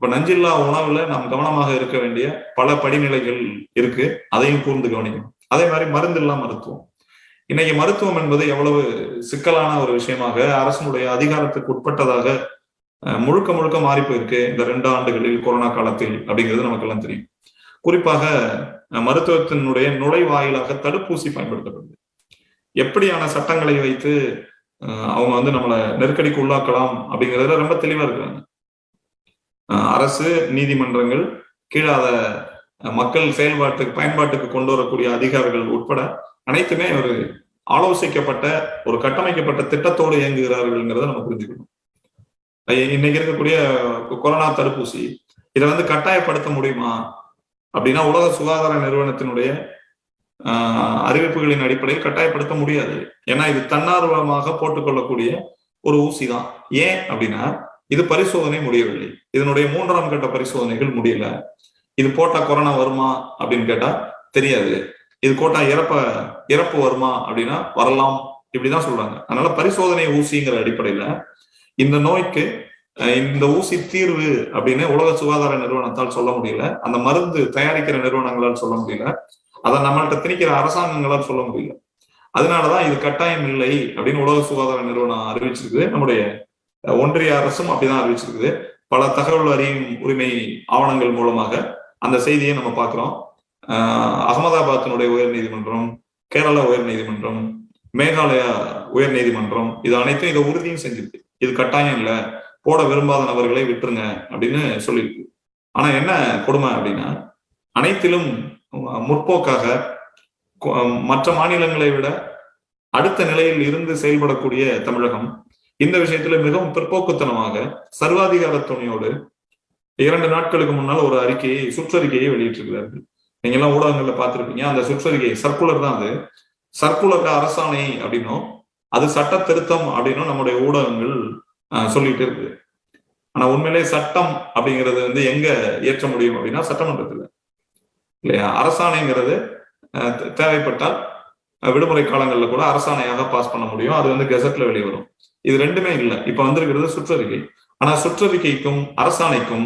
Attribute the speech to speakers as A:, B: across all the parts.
A: இப்ப நஞ்சில்லா உணவுல நாம் கவனமாக இருக்க வேண்டிய பல படிநிலைகள் இருக்கு அதையும் கூர்ந்து கவனிக்கணும் அதே மாதிரி மருந்தில்லா மருத்துவம் இன்னைக்கு மருத்துவம் என்பது எவ்வளவு சிக்கலான ஒரு விஷயமாக அரசனுடைய அதிகாரத்துக்கு உட்பட்டதாக முழுக்க முழுக்க மாறி போயிருக்கு இந்த ரெண்டு ஆண்டுகளில் கொரோனா காலத்தில் அப்படிங்கிறது நமக்கு எல்லாம் தெரியும் குறிப்பாக மருத்துவத்தினுடைய நுழைவாயிலாக தடுப்பூசி பயன்படுத்தப்படுது எப்படியான சட்டங்களை வைத்து அவங்க வந்து நம்மளை நெருக்கடிக்கு உள்ளாக்கலாம் அப்படிங்கிறதுல ரொம்ப தெளிவா இருக்கிறாங்க அரசு நீதிமன்றங்கள் கீழாத மக்கள் செயல்பாட்டுக்கு பயன்பாட்டுக்கு கொண்டு வரக்கூடிய அதிகாரிகள் உட்பட அனைத்துமே ஒரு ஆலோசிக்கப்பட்ட ஒரு கட்டமைக்கப்பட்ட திட்டத்தோடு இயங்குகிறார்கள்ங்கிறத நம்ம புரிஞ்சுக்கணும் இன்னைக்கு இருக்கக்கூடிய கொரோனா தடுப்பூசி இதை வந்து கட்டாயப்படுத்த முடியுமா அப்படின்னா உலக சுகாதார நிறுவனத்தினுடைய அறிவிப்புகளின் அடிப்படையில் கட்டாயப்படுத்த முடியாது ஏன்னா இது தன்னார்வமாக போட்டுக்கொள்ளக்கூடிய ஒரு ஊசி தான் ஏன் அப்படின்னா இது பரிசோதனை முடியவில்லை இதனுடைய மூன்றாம் கட்ட பரிசோதனைகள் முடியல இது போட்டா கொரோனா வருமா அப்படின்னு கேட்டா தெரியாது இது போட்டா இறப்ப இறப்பு வருமா அப்படின்னா வரலாம் இப்படிதான் சொல்றாங்க அதனால பரிசோதனை ஊசிங்கிற அடிப்படையில இந்த நோய்க்கு இந்த ஊசி தீர்வு அப்படின்னு உலக சுகாதார நிறுவனத்தால் சொல்ல முடியல அந்த மருந்து தயாரிக்கிற நிறுவனங்களால் சொல்ல முடியல அதை நம்மள்கிட்ட திணிக்கிற அரசாங்கங்களால் சொல்ல முடியல அதனாலதான் இது கட்டாயம் இல்லை அப்படின்னு உலக சுகாதார நிறுவனம் அறிவிச்சிருக்குது நம்முடைய ஒன்றிய அரசும் அப்படிதான் அறிவிச்சிருக்குது பல தகவல் அறியும் உரிமை ஆவணங்கள் மூலமாக அந்த செய்தியை நம்ம பார்க்கிறோம் அகமதாபாத்தினுடைய உயர் நீதிமன்றம் கேரளா உயர் நீதிமன்றம் மேகாலயா உயர் நீதிமன்றம் இது அனைத்தும் இதை உறுதியும் செஞ்சிருக்கு இது கட்டாயம் இல்லை போட விரும்பாத நபர்களை விட்டுருங்க அப்படின்னு சொல்லியிருக்கு ஆனா என்ன கொடுமை அப்படின்னா அனைத்திலும் முற்போக்காக மற்ற மாநிலங்களை விட அடுத்த நிலையில் இருந்து செயல்படக்கூடிய தமிழகம் இந்த விஷயத்துல மிகவும் பிற்போக்குத்தனமாக சர்வாதிகார துணையோடு இரண்டு நாட்களுக்கு முன்னால் ஒரு அறிக்கையை சுற்றறிக்கையை வெளியிட்டிருக்கிறார்கள் நீங்க எல்லாம் ஊடகங்கள்ல பார்த்திருப்பீங்க அந்த சுற்றறிக்கை சர்க்குலர் தான் அது சர்க்குலர் அரசாணை அப்படின்னும் அது சட்ட திருத்தம் அப்படின்னும் நம்முடைய ஊடகங்கள் சொல்லிட்டு இருக்கு ஆனா உண்மையிலே சட்டம் அப்படிங்கிறது வந்து எங்க ஏற்ற முடியும் அப்படின்னா சட்டமன்றத்துல இல்லையா அரசாணைங்கிறது தேவைப்பட்டால் விடுமுறை காலங்கள்ல கூட அரசாணையாக பாஸ் பண்ண முடியும் அது வந்து கெசட்ல வெளிவரும் இது ரெண்டுமே இல்லை இப்ப வந்திருக்கிறது சுற்றறிக்கை ஆனா சுற்றறிக்கைக்கும் அரசாணைக்கும்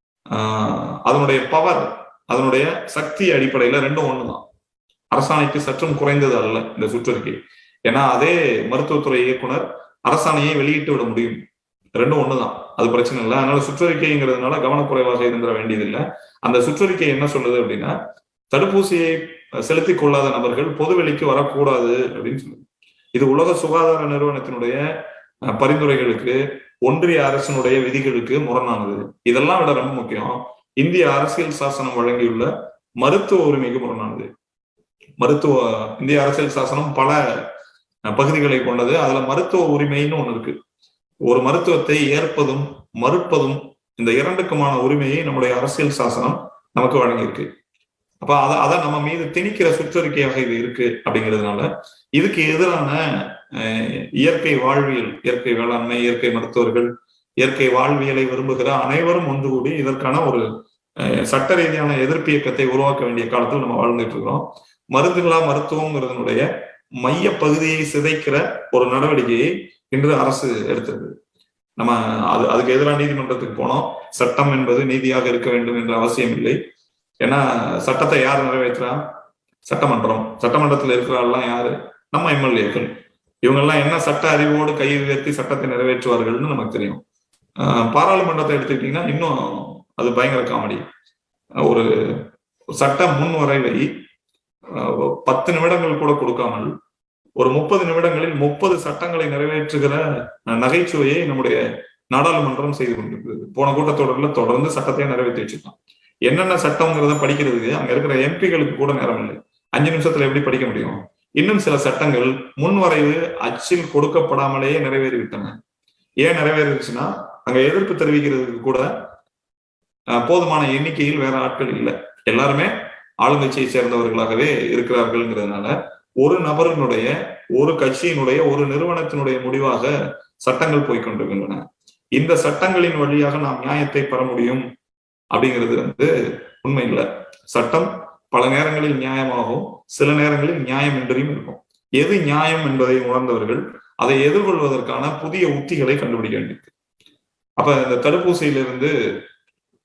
A: அதனுடைய பவர் அதனுடைய சக்தி அடிப்படையில ரெண்டும் ஒண்ணுதான் அரசாணைக்கு சற்றும் குறைந்தது அல்ல இந்த சுற்றறிக்கை ஏன்னா அதே மருத்துவத்துறை இயக்குனர் அரசாணையை வெளியிட்டு விட முடியும் ரெண்டும் ஒண்ணுதான் அது பிரச்சனை இல்லை அதனால சுற்றறிக்கைங்கிறதுனால கவனக்குறைவாக இருந்துட வேண்டியதில்லை அந்த சுற்றறிக்கை என்ன சொல்லுது அப்படின்னா தடுப்பூசியை செலுத்தி கொள்ளாத நபர்கள் பொதுவெளிக்கு வரக்கூடாது அப்படின்னு சொல்லுது இது உலக சுகாதார நிறுவனத்தினுடைய பரிந்துரைகளுக்கு ஒன்றிய அரசினுடைய விதிகளுக்கு முரணானது இதெல்லாம் விட ரொம்ப முக்கியம் இந்திய அரசியல் சாசனம் வழங்கியுள்ள மருத்துவ உரிமைக்கு முரணானது மருத்துவ இந்திய அரசியல் சாசனம் பல பகுதிகளை கொண்டது அதுல மருத்துவ உரிமைன்னு ஒண்ணு இருக்கு ஒரு மருத்துவத்தை ஏற்பதும் மறுப்பதும் இந்த இரண்டுக்குமான உரிமையை நம்முடைய அரசியல் சாசனம் நமக்கு வழங்கியிருக்கு அப்ப அதை அதை நம்ம மீது திணிக்கிற சுற்றறிக்கையாக இது இருக்கு அப்படிங்கிறதுனால இதுக்கு எதிரான இயற்கை வாழ்வியல் இயற்கை வேளாண்மை இயற்கை மருத்துவர்கள் இயற்கை வாழ்வியலை விரும்புகிற அனைவரும் ஒன்று கூடி இதற்கான ஒரு சட்ட ரீதியான எதிர்ப்பு இயக்கத்தை உருவாக்க வேண்டிய காலத்தில் நம்ம வாழ்ந்துட்டு இருக்கிறோம் மருந்துகளா மருத்துவங்கிறதுனுடைய மைய பகுதியை சிதைக்கிற ஒரு நடவடிக்கையை இன்று அரசு எடுத்திருக்கு நம்ம அது அதுக்கு எதிராக நீதிமன்றத்துக்கு போனோம் சட்டம் என்பது நீதியாக இருக்க வேண்டும் என்ற அவசியம் இல்லை ஏன்னா சட்டத்தை யார் நிறைவேற்றுறா சட்டமன்றம் சட்டமன்றத்தில் இருக்கிறாள்லாம் யாரு நம்ம எம்எல்ஏக்கள் இவங்கெல்லாம் என்ன சட்ட அறிவோடு கை உயர்த்தி சட்டத்தை நிறைவேற்றுவார்கள்னு நமக்கு தெரியும் பாராளுமன்றத்தை எடுத்துக்கிட்டீங்கன்னா இன்னும் அது பயங்கர காமெடி ஒரு சட்ட முன் வரைவை பத்து நிமிடங்கள் கூட கொடுக்காமல் ஒரு முப்பது நிமிடங்களில் முப்பது சட்டங்களை நிறைவேற்றுகிற நகைச்சுவையை நம்முடைய நாடாளுமன்றம் செய்து கொண்டிருக்கிறது போன கூட்டத்தொடரில் தொடர்ந்து சட்டத்தை நிறைவேற்றி வச்சிருக்கான் என்னென்ன சட்டம்ங்கிறத படிக்கிறதுக்கு அங்க இருக்கிற எம்பிகளுக்கு கூட நேரம் இல்லை அஞ்சு நிமிஷத்துல எப்படி படிக்க முடியும் இன்னும் சில சட்டங்கள் முன்வரைவு அச்சில் கொடுக்கப்படாமலேயே நிறைவேறிவிட்டன ஏன் நிறைவேறிச்சுன்னா அங்க எதிர்ப்பு தெரிவிக்கிறதுக்கு கூட போதுமான எண்ணிக்கையில் வேற ஆட்கள் இல்லை எல்லாருமே ஆளுங்கட்சியை சேர்ந்தவர்களாகவே இருக்கிறார்கள்ங்கிறதுனால ஒரு நபரினுடைய ஒரு கட்சியினுடைய ஒரு நிறுவனத்தினுடைய முடிவாக சட்டங்கள் போய்கொண்டிருக்கின்றன இந்த சட்டங்களின் வழியாக நாம் நியாயத்தை பெற முடியும் அப்படிங்கிறது வந்து உண்மை இல்லை சட்டம் பல நேரங்களில் நியாயமாகவும் சில நேரங்களில் நியாயம் என்றையும் இருக்கும் எது நியாயம் என்பதை உணர்ந்தவர்கள் அதை எதிர்கொள்வதற்கான புதிய உத்திகளை கண்டுபிடிக்க வேண்டியிருக்கு அப்ப இந்த தடுப்பூசியிலிருந்து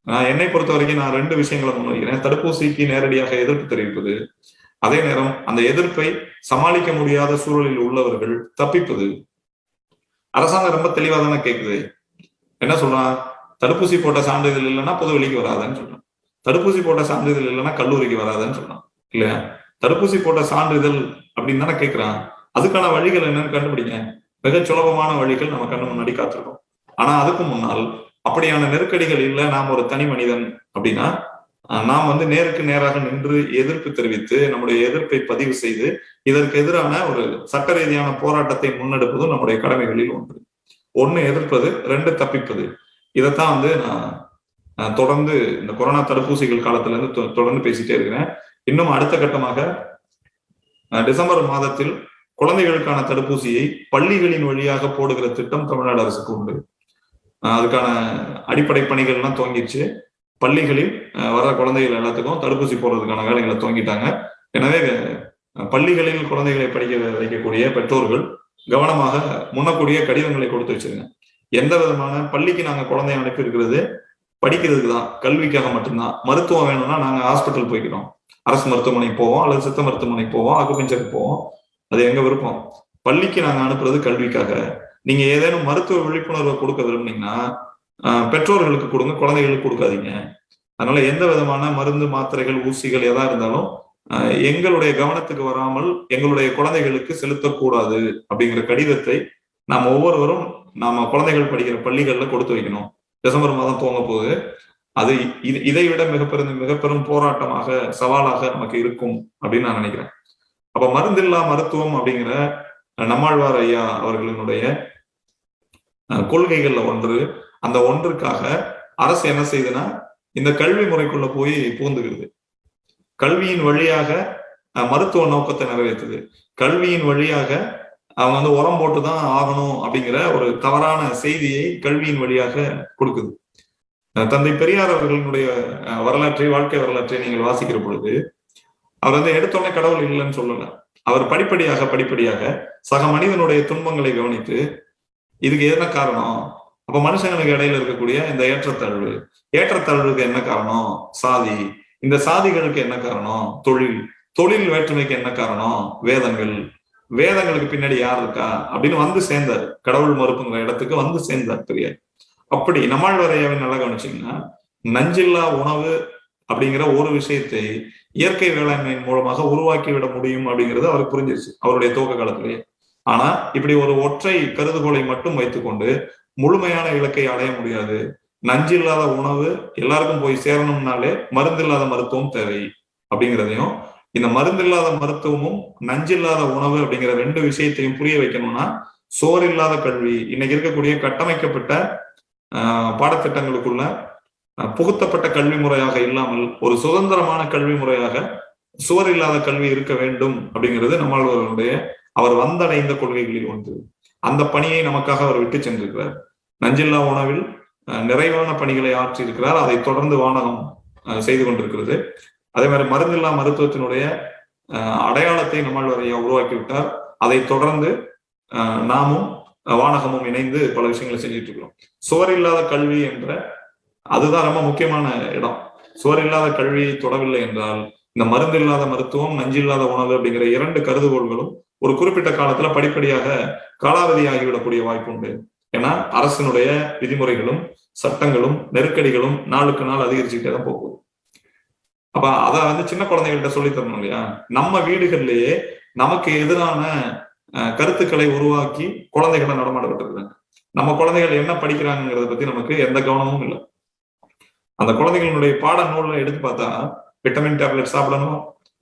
A: நான் என்னை பொறுத்த வரைக்கும் நான் ரெண்டு விஷயங்களை முன்வைக்கிறேன் தடுப்பூசிக்கு நேரடியாக எதிர்ப்பு தெரிவிப்பது அதே நேரம் அந்த எதிர்ப்பை சமாளிக்க முடியாத சூழலில் உள்ளவர்கள் தப்பிப்பது அரசாங்கம் ரொம்ப தெளிவா தானே கேக்குது என்ன சொல்றான் தடுப்பூசி போட்ட சான்றிதழ் இல்லைன்னா பொது வெளிக்கு வராதுன்னு சொல்றான் தடுப்பூசி போட்ட சான்றிதழ் இல்லைன்னா கல்லூரிக்கு வராதுன்னு சொல்றான் இல்லையா தடுப்பூசி போட்ட சான்றிதழ் அப்படின்னு தானே கேட்கிறான் அதுக்கான வழிகள் என்னன்னு கண்டுபிடிங்க மிக சுலபமான வழிகள் நம்ம கண்ணு முன்னாடி காத்திருக்கோம் ஆனா அதுக்கு முன்னால் அப்படியான நெருக்கடிகள் இல்லை நாம் ஒரு தனி மனிதன் அப்படின்னா நாம் வந்து நேருக்கு நேராக நின்று எதிர்ப்பு தெரிவித்து நம்முடைய எதிர்ப்பை பதிவு செய்து இதற்கு எதிரான ஒரு சட்ட ரீதியான போராட்டத்தை முன்னெடுப்பதும் நம்முடைய கடமைகளில் ஒன்று ஒண்ணு எதிர்ப்பது ரெண்டு தப்பிப்பது இதைத்தான் வந்து நான் தொடர்ந்து இந்த கொரோனா தடுப்பூசிகள் காலத்துல இருந்து தொடர்ந்து பேசிட்டே இருக்கிறேன் இன்னும் அடுத்த கட்டமாக டிசம்பர் மாதத்தில் குழந்தைகளுக்கான தடுப்பூசியை பள்ளிகளின் வழியாக போடுகிற திட்டம் தமிழ்நாடு அரசுக்கு உண்டு அதுக்கான அடிப்படை பணிகள்லாம் துவங்கிடுச்சு பள்ளிகளில் வர குழந்தைகள் எல்லாத்துக்கும் தடுப்பூசி போடுறதுக்கான வேலைகளை துவங்கிட்டாங்க எனவே பள்ளிகளில் குழந்தைகளை படிக்க வைக்கக்கூடிய பெற்றோர்கள் கவனமாக முன்னக்கூடிய கடிதங்களை கொடுத்து வச்சிருங்க எந்த விதமான பள்ளிக்கு நாங்க குழந்தைய அனுப்பி இருக்கிறது படிக்கிறதுக்கு தான் கல்விக்காக மட்டும்தான் மருத்துவம் வேணும்னா நாங்க ஹாஸ்பிட்டல் போய்க்கிறோம் அரசு மருத்துவமனைக்கு போவோம் அல்லது சித்த மருத்துவமனைக்கு போவோம் அக்குபஞ்சருக்கு போவோம் அது எங்க விருப்பம் பள்ளிக்கு நாங்க அனுப்புறது கல்விக்காக நீங்க ஏதேனும் மருத்துவ விழிப்புணர்வை கொடுக்க விரும்புனீங்கன்னா பெற்றோர்களுக்கு கொடுங்க குழந்தைகளுக்கு கொடுக்காதீங்க அதனால எந்த விதமான மருந்து மாத்திரைகள் ஊசிகள் எதா இருந்தாலும் எங்களுடைய கவனத்துக்கு வராமல் எங்களுடைய குழந்தைகளுக்கு செலுத்தக்கூடாது அப்படிங்கிற கடிதத்தை நாம் ஒவ்வொருவரும் நாம குழந்தைகள் படிக்கிற பள்ளிகள்ல கொடுத்து வைக்கணும் டிசம்பர் மாதம் துவங்க போது அது இதை விட மிகப்பெரும் மிகப்பெரும் போராட்டமாக சவாலாக நமக்கு இருக்கும் அப்படின்னு நான் நினைக்கிறேன் அப்ப மருந்தில்லா மருத்துவம் அப்படிங்கிற நம்மாழ்வார் ஐயா அவர்களினுடைய கொள்கைகள்ல ஒன்று அந்த ஒன்றுக்காக அரசு என்ன செய்யுதுன்னா இந்த கல்வி முறைக்குள்ள போய் பூந்துகிறது கல்வியின் வழியாக மருத்துவ நோக்கத்தை நிறைவேற்றுது கல்வியின் வழியாக அவங்க வந்து உரம் போட்டு தான் ஆகணும் அப்படிங்கிற ஒரு தவறான செய்தியை கல்வியின் வழியாக கொடுக்குது தந்தை பெரியார் அவர்களினுடைய வரலாற்றை வாழ்க்கை வரலாற்றை நீங்கள் வாசிக்கிற பொழுது அவர் வந்து எடுத்தோடனே கடவுள் இல்லைன்னு சொல்லல அவர் படிப்படியாக படிப்படியாக சக மனிதனுடைய துன்பங்களை கவனித்து இதுக்கு என்ன காரணம் அப்ப மனுஷங்களுக்கு இடையில இருக்கக்கூடிய இந்த ஏற்றத்தாழ்வு ஏற்றத்தாழ்வுக்கு என்ன காரணம் சாதி இந்த சாதிகளுக்கு என்ன காரணம் தொழில் தொழில் வேற்றுமைக்கு என்ன காரணம் வேதங்கள் வேதங்களுக்கு பின்னாடி யார் இருக்கா அப்படின்னு வந்து சேர்ந்தார் கடவுள் மறுப்புங்கிற இடத்துக்கு வந்து சேர்ந்தார் பெரியார் அப்படி நம்மாழ்வாரையாவை நல்லா கவனிச்சிங்கன்னா நஞ்சில்லா உணவு அப்படிங்கிற ஒரு விஷயத்தை இயற்கை வேளாண்மையின் மூலமாக உருவாக்கி விட முடியும் அப்படிங்கிறது அவருக்கு புரிஞ்சிருச்சு அவருடைய துவக்க காலத்திலேயே ஆனா இப்படி ஒரு ஒற்றை கருதுகோளை மட்டும் வைத்துக்கொண்டு முழுமையான இலக்கை அடைய முடியாது நஞ்சில்லாத உணவு எல்லாருக்கும் போய் சேரணும்னாலே மருந்தில்லாத மருத்துவம் தேவை அப்படிங்கிறதையும் இந்த மருந்தில்லாத மருத்துவமும் நஞ்சில்லாத உணவு அப்படிங்கிற ரெண்டு விஷயத்தையும் புரிய வைக்கணும்னா சோர் இல்லாத கல்வி இன்னைக்கு இருக்கக்கூடிய கட்டமைக்கப்பட்ட பாடத்திட்டங்களுக்குள்ள புகுத்தப்பட்ட கல்வி முறையாக இல்லாமல் ஒரு சுதந்திரமான கல்வி முறையாக சுவர் இல்லாத கல்வி இருக்க வேண்டும் அப்படிங்கிறது நம்மளுடைய அவர் வந்தடைந்த கொள்கைகளில் ஒன்று அந்த பணியை நமக்காக அவர் விட்டு சென்றிருக்கிறார் நஞ்சில்லா உணவில் நிறைவான பணிகளை ஆற்றி இருக்கிறார் அதை தொடர்ந்து வானகம் செய்து கொண்டிருக்கிறது அதே மாதிரி மருந்தில்லா மருத்துவத்தினுடைய அடையாளத்தை நம்மாழ்வாரையா உருவாக்கி விட்டார் அதை தொடர்ந்து நாமும் வானகமும் இணைந்து பல விஷயங்களை செஞ்சுட்டு இருக்கிறோம் சுவர் இல்லாத கல்வி என்ற அதுதான் ரொம்ப முக்கியமான இடம் சுவர் இல்லாத கல்வியை தொடவில்லை என்றால் இந்த மருந்து இல்லாத மருத்துவம் நஞ்சில்லாத உணவு அப்படிங்கிற இரண்டு கருதுகோள்களும் ஒரு குறிப்பிட்ட காலத்துல படிப்படியாக காலாவதி ஆகிவிடக்கூடிய வாய்ப்பு உண்டு ஏன்னா அரசினுடைய விதிமுறைகளும் சட்டங்களும் நெருக்கடிகளும் நாளுக்கு நாள் அதிகரிச்சுட்டே தான் போகுது அப்ப அத வந்து சின்ன குழந்தைகள்கிட்ட சொல்லி தரணும் இல்லையா நம்ம வீடுகள்லயே நமக்கு எதிரான கருத்துக்களை உருவாக்கி குழந்தைகளை நடமாட விட்டுருக்காங்க நம்ம குழந்தைகள் என்ன படிக்கிறாங்கிறத பத்தி நமக்கு எந்த கவனமும் இல்லை அந்த குழந்தைகளுடைய பாட நூல்ல எடுத்து பார்த்தா விட்டமின் டேப்லெட் சாப்பிடணும்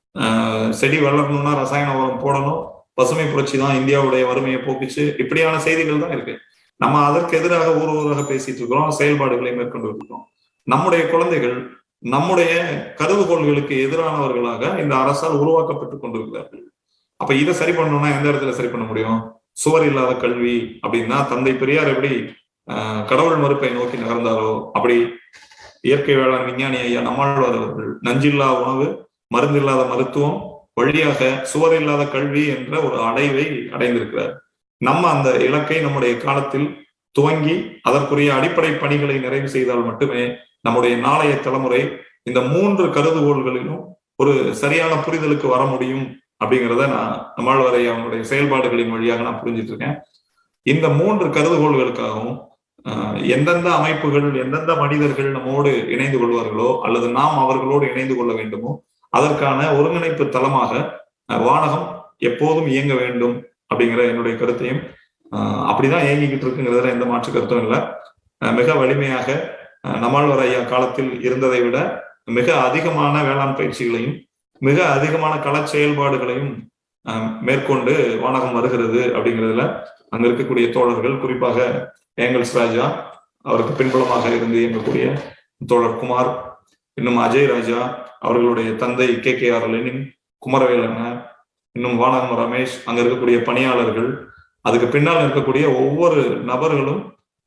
A: செடி வளரணும்னா ரசாயன உரம் போடணும் பசுமை புரட்சி தான் இந்தியாவுடைய வறுமையை போக்குச்சு இப்படியான செய்திகள் தான் இருக்கு நம்ம அதற்கு எதிராக ஊர் ஊராக பேசிட்டு இருக்கிறோம் செயல்பாடுகளை மேற்கொண்டு இருக்கிறோம் நம்முடைய குழந்தைகள் நம்முடைய கருதுகோள்களுக்கு எதிரானவர்களாக இந்த அரசால் உருவாக்கப்பட்டு கொண்டிருக்கிறார்கள் அப்ப இதை சரி பண்ணணும்னா எந்த இடத்துல சரி பண்ண முடியும் சுவர் இல்லாத கல்வி அப்படின்னா தந்தை பெரியார் எப்படி கடவுள் மறுப்பை நோக்கி நகர்ந்தாரோ அப்படி இயற்கை வேளாண் விஞ்ஞானி ஐயா நம்மாழ்வார் அவர்கள் நஞ்சில்லா உணவு மருந்தில்லாத மருத்துவம் வழியாக சுவர் இல்லாத கல்வி என்ற ஒரு அடைவை அடைந்திருக்கிறார் நம்ம அந்த இலக்கை நம்முடைய காலத்தில் துவங்கி அதற்குரிய அடிப்படை பணிகளை நிறைவு செய்தால் மட்டுமே நம்முடைய நாளைய தலைமுறை இந்த மூன்று கருதுகோள்களிலும் ஒரு சரியான புரிதலுக்கு வர முடியும் அப்படிங்கிறத நான் நம்மாழ்வாரை அவங்களுடைய செயல்பாடுகளின் வழியாக நான் புரிஞ்சிட்டு இருக்கேன் இந்த மூன்று கருதுகோள்களுக்காகவும் எந்தெந்த அமைப்புகள் எந்தெந்த மனிதர்கள் நம்மோடு இணைந்து கொள்வார்களோ அல்லது நாம் அவர்களோடு இணைந்து கொள்ள வேண்டுமோ அதற்கான ஒருங்கிணைப்பு தளமாக வானகம் எப்போதும் இயங்க வேண்டும் அப்படிங்கிற என்னுடைய கருத்தையும் அப்படிதான் இயங்கிக்கிட்டு இருக்குங்கிறதுல எந்த மாற்று கருத்தும் இல்லை மிக வலிமையாக நம்மாழ்வார் ஐயா காலத்தில் இருந்ததை விட மிக அதிகமான வேளாண் பயிற்சிகளையும் மிக அதிகமான கள செயல்பாடுகளையும் மேற்கொண்டு வானகம் வருகிறது அப்படிங்கிறதுல அங்க இருக்கக்கூடிய தோழர்கள் குறிப்பாக ஏங்கல்ஸ் ராஜா அவருக்கு பின்புலமாக இருந்து இயங்கக்கூடிய தோழர் குமார் இன்னும் அஜய் ராஜா அவர்களுடைய தந்தை கே கே ஆர் லெனின் குமரவேலன இன்னும் வானகம் ரமேஷ் அங்க இருக்கக்கூடிய பணியாளர்கள் அதுக்கு பின்னால் இருக்கக்கூடிய ஒவ்வொரு நபர்களும்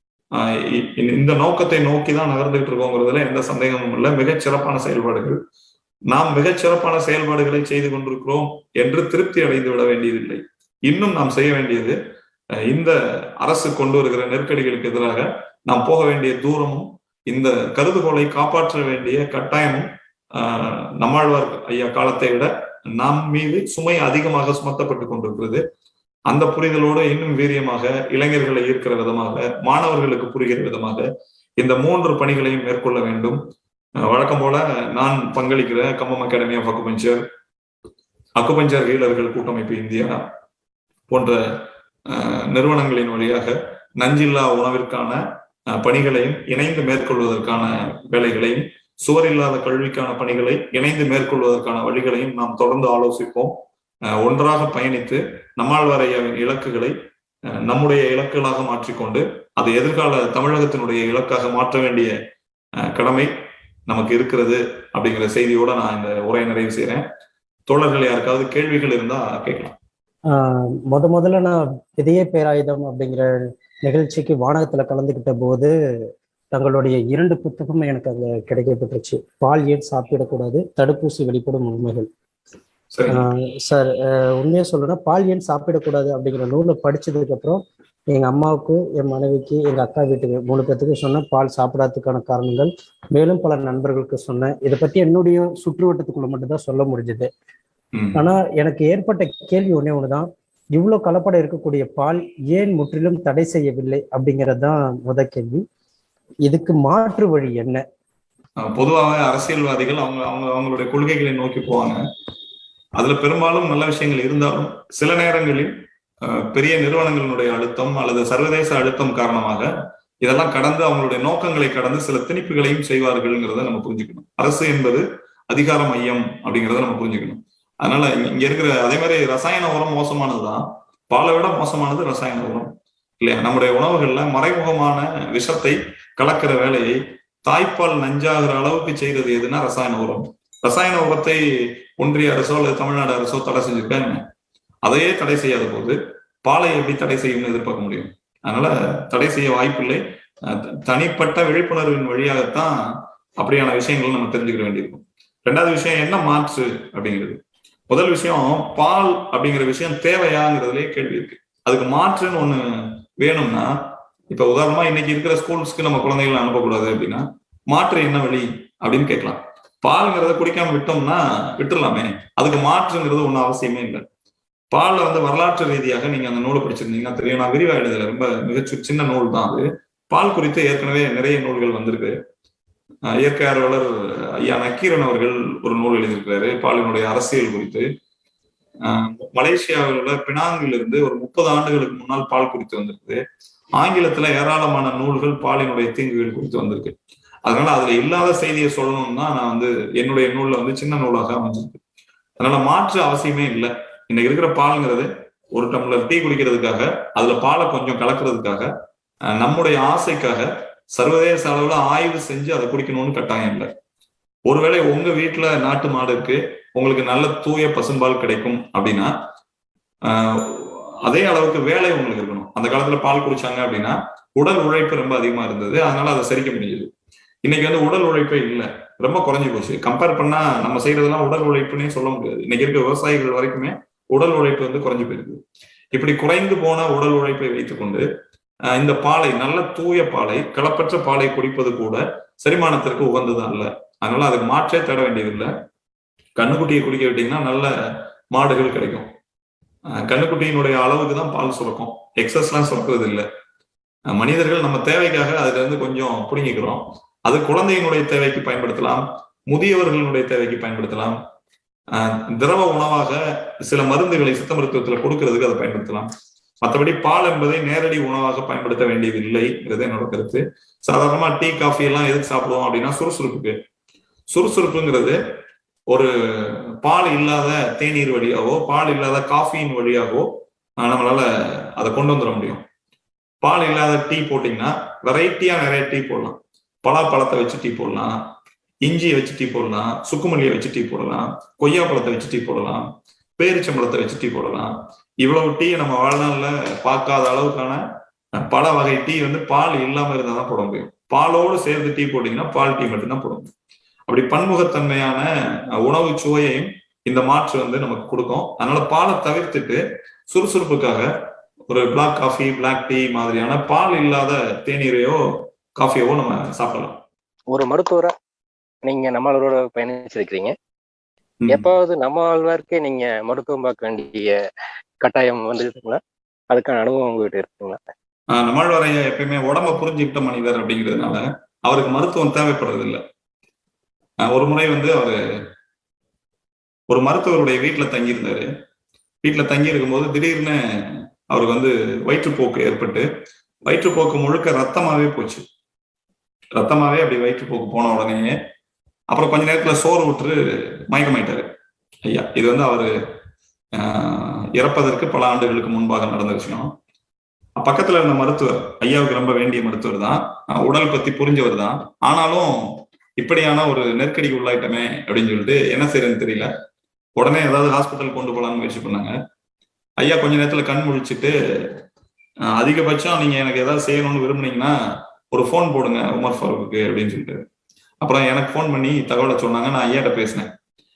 A: இந்த நோக்கத்தை நோக்கி தான் நகர்ந்துகிட்டு இருக்கோங்கிறதுல எந்த சந்தேகமும் இல்லை மிகச் சிறப்பான செயல்பாடுகள் நாம் மிகச் சிறப்பான செயல்பாடுகளை செய்து கொண்டிருக்கிறோம் என்று திருப்தி அடைந்து விட வேண்டியதில்லை இன்னும் நாம் செய்ய வேண்டியது இந்த அரசு கொண்டு வருகிற நெருக்கடிகளுக்கு எதிராக நாம் போக வேண்டிய தூரமும் இந்த கருதுகோளை காப்பாற்ற வேண்டிய கட்டாயமும் நம்மாழ்வார் ஐயா காலத்தை விட நம் மீது சுமை அதிகமாக சுமத்தப்பட்டு கொண்டிருக்கிறது அந்த புரிதலோடு இன்னும் வீரியமாக இளைஞர்களை ஈர்க்கிற விதமாக மாணவர்களுக்கு புரிகிற விதமாக இந்த மூன்று பணிகளையும் மேற்கொள்ள வேண்டும் வழக்கம் போல நான் பங்களிக்கிற Kambam academy of acupuncture acupuncture ஹீலர்கள் கூட்டமைப்பு இந்தியா போன்ற நிறுவனங்களின் வழியாக நஞ்சில்லா உணவிற்கான பணிகளையும் இணைந்து மேற்கொள்வதற்கான வேலைகளையும் சுவர் இல்லாத கல்விக்கான பணிகளை இணைந்து மேற்கொள்வதற்கான வழிகளையும் நாம் தொடர்ந்து ஆலோசிப்போம் ஒன்றாக பயணித்து நம்மாழ்வாரையாவின் இலக்குகளை நம்முடைய இலக்குகளாக மாற்றிக்கொண்டு அது எதிர்கால தமிழகத்தினுடைய இலக்காக மாற்ற வேண்டிய கடமை நமக்கு இருக்கிறது அப்படிங்கிற செய்தியோட நான் இந்த உரையை நிறைவு செய்யறேன் தோழர்கள் யாருக்காவது கேள்விகள் இருந்தா கேட்கலாம்
B: முத முதல்ல நான் இதய பேராயுதம் அப்படிங்கிற நிகழ்ச்சிக்கு வானகத்துல கலந்துகிட்ட போது தங்களுடைய இரண்டு புத்தகமும் எனக்கு அங்க கிடைக்கப்பட்டுருச்சு பால் ஏன் சாப்பிடக்கூடாது தடுப்பூசி வெளிப்படும் உண்மைகள் சார் உண்மையா சொல்லணும்னா பால் ஏன் சாப்பிடக்கூடாது அப்படிங்கிற நூலை படிச்சதுக்கு அப்புறம் எங்க அம்மாவுக்கு என் மனைவிக்கு எங்க அக்கா வீட்டுக்கு மூணு பேத்துக்கு சொன்னேன் பால் சாப்பிடாததுக்கான காரணங்கள் மேலும் பல நண்பர்களுக்கு சொன்னேன் இதை பத்தி என்னுடைய சுற்று வட்டத்துக்குள்ள மட்டும்தான் சொல்ல முடிஞ்சது ஆனா எனக்கு ஏற்பட்ட கேள்வி ஒன்னே ஒண்ணுதான் இவ்வளவு கலப்படம் இருக்கக்கூடிய பால் ஏன் முற்றிலும் தடை செய்யவில்லை அப்படிங்கிறது தான் முத கேள்வி இதுக்கு மாற்று வழி என்ன
A: பொதுவாக அரசியல்வாதிகள் அவங்க அவங்க அவங்களுடைய கொள்கைகளை நோக்கி போவாங்க அதுல பெரும்பாலும் நல்ல விஷயங்கள் இருந்தாலும் சில நேரங்களில் பெரிய நிறுவனங்களினுடைய அழுத்தம் அல்லது சர்வதேச அழுத்தம் காரணமாக இதெல்லாம் கடந்து அவங்களுடைய நோக்கங்களை கடந்து சில திணிப்புகளையும் செய்வார்கள்ங்கிறத நம்ம புரிஞ்சுக்கணும் அரசு என்பது அதிகார மையம் அப்படிங்கிறத நம்ம புரிஞ்சுக்கணும் அதனால இங்க இருக்கிற அதே மாதிரி ரசாயன உரம் மோசமானதுதான் பாலை விட மோசமானது ரசாயன உரம் இல்லையா நம்முடைய உணவுகள்ல மறைமுகமான விஷத்தை கலக்கிற வேலையை தாய்ப்பால் நஞ்சாகிற அளவுக்கு செய்யறது எதுனா ரசாயன உரம் ரசாயன உரத்தை ஒன்றிய அரசோ அல்லது தமிழ்நாடு அரசோ தடை செஞ்சிருக்காங்க அதையே தடை செய்யாத போது பாலை எப்படி தடை செய்யும்னு எதிர்பார்க்க முடியும் அதனால தடை செய்ய வாய்ப்பில்லை தனிப்பட்ட விழிப்புணர்வின் வழியாகத்தான் அப்படியான விஷயங்கள் நம்ம தெரிஞ்சுக்க வேண்டியிருக்கும் ரெண்டாவது விஷயம் என்ன மாற்று அப்படிங்கிறது முதல் விஷயம் பால் அப்படிங்கிற விஷயம் தேவையாங்கிறதுலயே கேள்வி இருக்கு அதுக்கு மாற்றுன்னு ஒண்ணு வேணும்னா இப்ப உதாரணமா இன்னைக்கு இருக்கிற ஸ்கூல்ஸ்க்கு நம்ம குழந்தைகளை அனுப்பக்கூடாது அப்படின்னா மாற்று என்ன வழி அப்படின்னு கேட்கலாம் பால்ங்கிறத குடிக்காம விட்டோம்னா விட்டுடலாமே அதுக்கு மாற்றுங்கிறது ஒன்றும் அவசியமே இல்லை பால்ல வந்து வரலாற்று ரீதியாக நீங்க அந்த நூலை படிச்சிருந்தீங்கன்னா தெரியும் நான் விரிவா எழுதல ரொம்ப மிக சின்ன நூல் தான் அது பால் குறித்து ஏற்கனவே நிறைய நூல்கள் வந்திருக்கு இயற்கை ஆர்வலர் ஐயா நக்கீரன் அவர்கள் ஒரு நூல் எழுதியிருக்கிறாரு பாலினுடைய அரசியல் குறித்து மலேசியாவில் உள்ள பினாங்கில் இருந்து ஒரு முப்பது ஆண்டுகளுக்கு முன்னால் பால் குறித்து வந்திருக்குது ஆங்கிலத்துல ஏராளமான நூல்கள் பாலினுடைய தீங்குகள் குறித்து வந்திருக்கு அதனால அதுல இல்லாத செய்தியை சொல்லணும்னா நான் வந்து என்னுடைய நூல்ல வந்து சின்ன நூலாக அமைஞ்சிருக்கு அதனால மாற்று அவசியமே இல்லை இன்னைக்கு இருக்கிற பால்ங்கிறது ஒரு டம்ளர் டீ குடிக்கிறதுக்காக அதுல பாலை கொஞ்சம் கலக்கிறதுக்காக நம்முடைய ஆசைக்காக சர்வதேச அளவுல ஆய்வு செஞ்சு அதை குடிக்கணும்னு கட்டாயம் இல்லை ஒருவேளை உங்க வீட்டுல நாட்டு மாடு இருக்கு உங்களுக்கு நல்ல தூய பசும்பால் கிடைக்கும் அப்படின்னா அதே அளவுக்கு வேலை உங்களுக்கு இருக்கணும் அந்த காலத்துல பால் குடிச்சாங்க அப்படின்னா உடல் உழைப்பு ரொம்ப அதிகமா இருந்தது அதனால அதை சரிக்க முடியுது இன்னைக்கு வந்து உடல் உழைப்பே இல்லை ரொம்ப குறைஞ்சி போச்சு கம்பேர் பண்ணா நம்ம செய்யறதெல்லாம் உடல் உழைப்புன்னே சொல்ல முடியாது இன்னைக்கு இருக்க விவசாயிகள் வரைக்குமே உடல் உழைப்பு வந்து குறைஞ்சு போயிருக்கு இப்படி குறைந்து போன உடல் உழைப்பை வைத்துக்கொண்டு இந்த பாலை நல்ல தூய பாலை களப்பற்ற பாலை குடிப்பது கூட செரிமானத்திற்கு உகந்தது அல்ல அதனால அதுக்கு மாற்றே தேட வேண்டியதில்லை கண்ணுக்குட்டியை குடிக்க விட்டீங்கன்னா நல்ல மாடுகள் கிடைக்கும் அஹ் கண்ணுக்குட்டியினுடைய அளவுக்கு தான் பால் சுரக்கும் எக்ஸஸ்லாம் சுரக்கிறது இல்லை அஹ் மனிதர்கள் நம்ம தேவைக்காக அதுல இருந்து கொஞ்சம் புடுங்கிக்கிறோம் அது குழந்தையினுடைய தேவைக்கு பயன்படுத்தலாம் முதியவர்களுடைய தேவைக்கு பயன்படுத்தலாம் அஹ் திரவ உணவாக சில மருந்துகளை சித்த மருத்துவத்துல கொடுக்கறதுக்கு அதை பயன்படுத்தலாம் மற்றபடி பால் என்பதை நேரடி உணவாக பயன்படுத்த வேண்டியதில்லைங்கிறது என்னோட கருத்து சாதாரணமா டீ காஃபி எல்லாம் எதுக்கு சாப்பிடுவோம் அப்படின்னா சுறுசுறுப்புக்கு சுறுசுறுப்புங்கிறது ஒரு பால் இல்லாத தேநீர் வழியாவோ பால் இல்லாத காஃபியின் வழியாகவோ ஆஹ் நம்மளால அதை கொண்டு வந்துட முடியும் பால் இல்லாத டீ போட்டிங்கன்னா வெரைட்டியா நிறைய டீ போடலாம் பலாப்பழத்தை வச்சு டீ போடலாம் இஞ்சியை வச்சு டீ போடலாம் சுக்குமல்லியை வச்சு டீ போடலாம் கொய்யா பழத்தை வச்சு டீ போடலாம் பேரிச்சம்பழத்தை வச்சு டீ போடலாம் இவ்வளவு டீ நம்ம வாழ்நாள்ல பார்க்காத அளவுக்கான அஹ், பல வகை டீ வந்து பால் இல்லாம இருந்தா தான் போட முடியும் பாலோடு சேர்ந்து டீ போட்டீங்கன்னா பால் டீ மட்டும்தான் போட முடியும் அப்படி பன்முகத்தன்மையான அஹ், உணவு சுவையையும் இந்த மாற்று வந்து நமக்கு கொடுக்கும் அதனால பாலை தவிர்த்துட்டு சுறுசுறுப்புக்காக ஒரு பிளாக் காஃபி பிளாக் டீ மாதிரியான பால் இல்லாத தேநீரையோ காஃபியவோ நம்ம சாப்பிடலாம்
C: ஒரு மருத்துவரா நீங்க நம்மளோட பயணிச்சிருக்கிறீங்க
A: ம்.
C: எப்பாவது நம்ம ஆழ்வார்க்கே நீங்க மருத்துவம் பார்க்க வேண்டிய கட்டாயம் வந்துருக்குங்களா அதுக்கான அனுபவம் உங்ககிட்ட இருக்குங்களா
A: ஆஹ் நம்மாழ்வாரைய எப்பயுமே உடம்ப புரிஞ்சுக்கிட்ட மனிதர் அப்படிங்கிறதுனால அவருக்கு மருத்துவம் தேவைப்படுறது இல்ல ஆஹ் ஒரு முறை வந்து அவரு ஒரு மருத்துவருடைய வீட்டுல தங்கியிருந்தாரு வீட்டுல தங்கி இருக்கும்போது திடீர்னு அவருக்கு வந்து வயிற்றுப்போக்கு ஏற்பட்டு வயிற்றுப்போக்கு முழுக்க ரத்தமாவே போச்சு ரத்தமாவே அப்படி வயிற்றுப்போக்கு போன உடனே அப்புறம் கொஞ்ச நேரத்துல சோறு விட்டு மயக்கமாயிட்டாரு ஐயா இது வந்து அவரு ஆஹ் இறப்பதற்கு பல ஆண்டுகளுக்கு முன்பாக நடந்த விஷயம் பக்கத்துல இருந்த மருத்துவர் ஐயாவுக்கு ரொம்ப வேண்டிய மருத்துவர் தான் அஹ் உடல் பத்தி புரிஞ்சவர் தான் ஆனாலும் இப்படியான ஒரு நெருக்கடிக்கு உள்ளாயிட்டமே அப்படின்னு சொல்லிட்டு என்ன செய்யறதுன்னு தெரியல உடனே ஏதாவது ஹாஸ்பிட்டல் கொண்டு போலாம்னு முயற்சி பண்ணாங்க ஐயா கொஞ்ச நேரத்துல கண் முழிச்சிட்டு அஹ் அதிகபட்சம் நீங்க எனக்கு ஏதாவது செய்யணும்னு விரும்புனீங்கன்னா ஒரு ஃபோன் போடுங்க உமர் ஃபாரூக்கு அப்படின்னு சொல்லிட்டு அப்புறம் எனக்கு ஃபோன் பண்ணி தகவலை சொன்னாங்க நான் ஐயாட்ட பேசினேன்